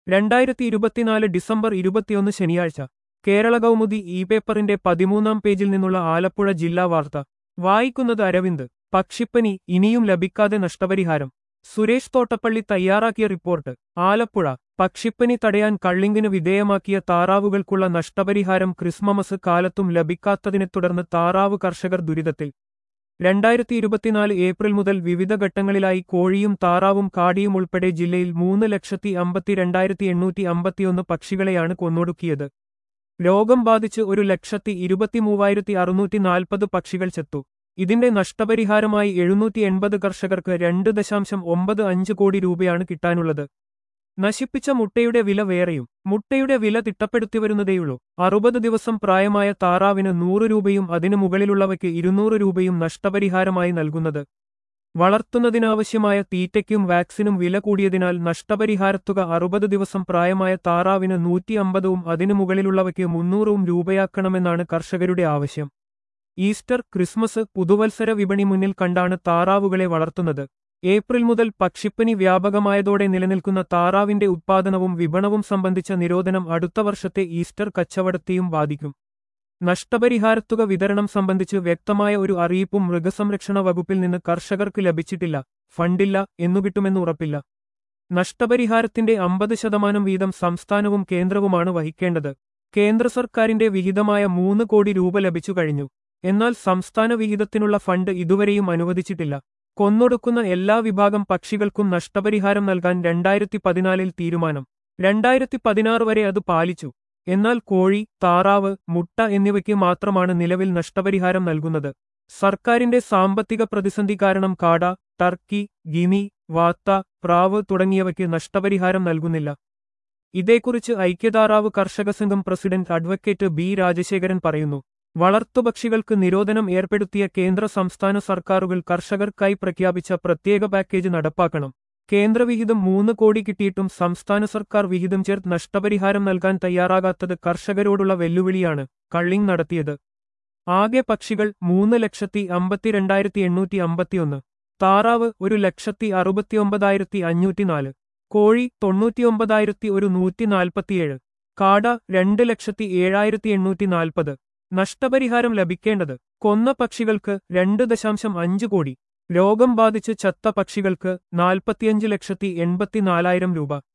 രണ്ടായിരത്തി ഇരുപത്തിനാല് ഡിസംബർ ഇരുപത്തിയൊന്ന് ശനിയാഴ്ച കേരള കൗമുദി ഇ പേപ്പറിന്റെ പതിമൂന്നാം പേജിൽ നിന്നുള്ള ആലപ്പുഴ ജില്ലാ വാർത്ത വായിക്കുന്നത് അരവിന്ദ് പക്ഷിപ്പനി ഇനിയും ലഭിക്കാതെ നഷ്ടപരിഹാരം സുരേഷ് തോട്ടപ്പള്ളി തയ്യാറാക്കിയ റിപ്പോർട്ട് ആലപ്പുഴ പക്ഷിപ്പനി തടയാൻ കള്ളിങ്കിന് വിധേയമാക്കിയ താറാവുകൾക്കുള്ള നഷ്ടപരിഹാരം ക്രിസ്മമസ് കാലത്തും ലഭിക്കാത്തതിനെ തുടർന്ന് താറാവ് കർഷകർ ദുരിതത്തിൽ രണ്ടായിരത്തി ഇരുപത്തിനാല് ഏപ്രിൽ മുതൽ വിവിധ ഘട്ടങ്ങളിലായി കോഴിയും താറാവും കാടിയും ഉൾപ്പെടെ ജില്ലയിൽ മൂന്ന് ലക്ഷത്തി അമ്പത്തി രണ്ടായിരത്തി എണ്ണൂറ്റി അമ്പത്തിയൊന്ന് പക്ഷികളെയാണ് കൊന്നൊടുക്കിയത് രോഗം ബാധിച്ച് ഒരു ലക്ഷത്തി ഇരുപത്തിമൂവായിരത്തി അറുന്നൂറ്റി നാൽപ്പത് പക്ഷികൾ ചത്തു ഇതിന്റെ നഷ്ടപരിഹാരമായി എഴുന്നൂറ്റി എൺപത് കർഷകർക്ക് രണ്ട് ദശാംശം ഒമ്പത് അഞ്ച് കോടി രൂപയാണ് കിട്ടാനുള്ളത് നശിപ്പിച്ച മുട്ടയുടെ വില വേറെയും മുട്ടയുടെ വില തിട്ടപ്പെടുത്തിവരുന്നതേയുള്ളൂ അറുപത് ദിവസം പ്രായമായ താറാവിന് നൂറ് രൂപയും അതിനു മുകളിലുള്ളവയ്ക്ക് ഇരുന്നൂറ് രൂപയും നഷ്ടപരിഹാരമായി നൽകുന്നത് വളർത്തുന്നതിനാവശ്യമായ തീറ്റയ്ക്കും വാക്സിനും വില കൂടിയതിനാൽ നഷ്ടപരിഹാരത്തുക അറുപത് ദിവസം പ്രായമായ താറാവിന് നൂറ്റി അമ്പതും അതിനു മുകളിലുള്ളവയ്ക്ക് മുന്നൂറും രൂപയാക്കണമെന്നാണ് കർഷകരുടെ ആവശ്യം ഈസ്റ്റർ ക്രിസ്മസ് പുതുവത്സര വിപണി മുന്നിൽ കണ്ടാണ് താറാവുകളെ വളർത്തുന്നത് ഏപ്രിൽ മുതൽ പക്ഷിപ്പനി വ്യാപകമായതോടെ നിലനിൽക്കുന്ന താറാവിന്റെ ഉത്പാദനവും വിപണവും സംബന്ധിച്ച നിരോധനം അടുത്ത വർഷത്തെ ഈസ്റ്റർ കച്ചവടത്തെയും ബാധിക്കും നഷ്ടപരിഹാരത്തുക വിതരണം സംബന്ധിച്ച് വ്യക്തമായ ഒരു അറിയിപ്പും മൃഗസംരക്ഷണ വകുപ്പിൽ നിന്ന് കർഷകർക്ക് ലഭിച്ചിട്ടില്ല ഫണ്ടില്ല എന്നുകിട്ടുമെന്ന് ഉറപ്പില്ല നഷ്ടപരിഹാരത്തിന്റെ അമ്പത് ശതമാനം വീതം സംസ്ഥാനവും കേന്ദ്രവുമാണ് വഹിക്കേണ്ടത് കേന്ദ്ര സർക്കാരിന്റെ വിഹിതമായ മൂന്ന് കോടി രൂപ ലഭിച്ചു കഴിഞ്ഞു എന്നാൽ സംസ്ഥാന വിഹിതത്തിനുള്ള ഫണ്ട് ഇതുവരെയും അനുവദിച്ചിട്ടില്ല കൊന്നൊടുക്കുന്ന എല്ലാ വിഭാഗം പക്ഷികൾക്കും നഷ്ടപരിഹാരം നൽകാൻ രണ്ടായിരത്തി പതിനാലിൽ തീരുമാനം രണ്ടായിരത്തി പതിനാറ് വരെ അത് പാലിച്ചു എന്നാൽ കോഴി താറാവ് മുട്ട എന്നിവയ്ക്ക് മാത്രമാണ് നിലവിൽ നഷ്ടപരിഹാരം നൽകുന്നത് സർക്കാരിന്റെ സാമ്പത്തിക പ്രതിസന്ധി കാരണം കാട ടർക്കി ഗിനി വാത്ത പ്രാവ് തുടങ്ങിയവയ്ക്ക് നഷ്ടപരിഹാരം നൽകുന്നില്ല ഇതേക്കുറിച്ച് ഐക്യതാറാവ് കർഷക സംഘം പ്രസിഡന്റ് അഡ്വക്കേറ്റ് ബി രാജശേഖരൻ പറയുന്നു വളർത്തുപക്ഷികൾക്ക് നിരോധനം ഏർപ്പെടുത്തിയ കേന്ദ്ര സംസ്ഥാന സർക്കാരുകൾ കർഷകർക്കായി പ്രഖ്യാപിച്ച പ്രത്യേക പാക്കേജ് നടപ്പാക്കണം കേന്ദ്രവിഹിതം മൂന്ന് കോടി കിട്ടിയിട്ടും സംസ്ഥാന സർക്കാർ വിഹിതം ചേർത്ത് നഷ്ടപരിഹാരം നൽകാൻ തയ്യാറാകാത്തത് കർഷകരോടുള്ള വെല്ലുവിളിയാണ് കള്ളിങ് നടത്തിയത് ആകെ പക്ഷികൾ മൂന്ന് ലക്ഷത്തി അമ്പത്തിരണ്ടായിരത്തി എണ്ണൂറ്റി അമ്പത്തിയൊന്ന് താറാവ് ഒരു ലക്ഷത്തി അറുപത്തിയൊമ്പതായിരത്തി അഞ്ഞൂറ്റിനാല് കോഴി തൊണ്ണൂറ്റിയൊമ്പതായിരത്തി ഒരു നൂറ്റി നാൽപ്പത്തിയേഴ് കാട രണ്ട് ലക്ഷത്തി ഏഴായിരത്തി എണ്ണൂറ്റി നാൽപ്പത് നഷ്ടപരിഹാരം ലഭിക്കേണ്ടത് കൊന്ന പക്ഷികൾക്ക് രണ്ട് ദശാംശം അഞ്ച് കോടി രോഗം ബാധിച്ച് ചത്ത പക്ഷികൾക്ക് നാൽപ്പത്തിയഞ്ച് ലക്ഷത്തി എൺപത്തിനാലായിരം രൂപ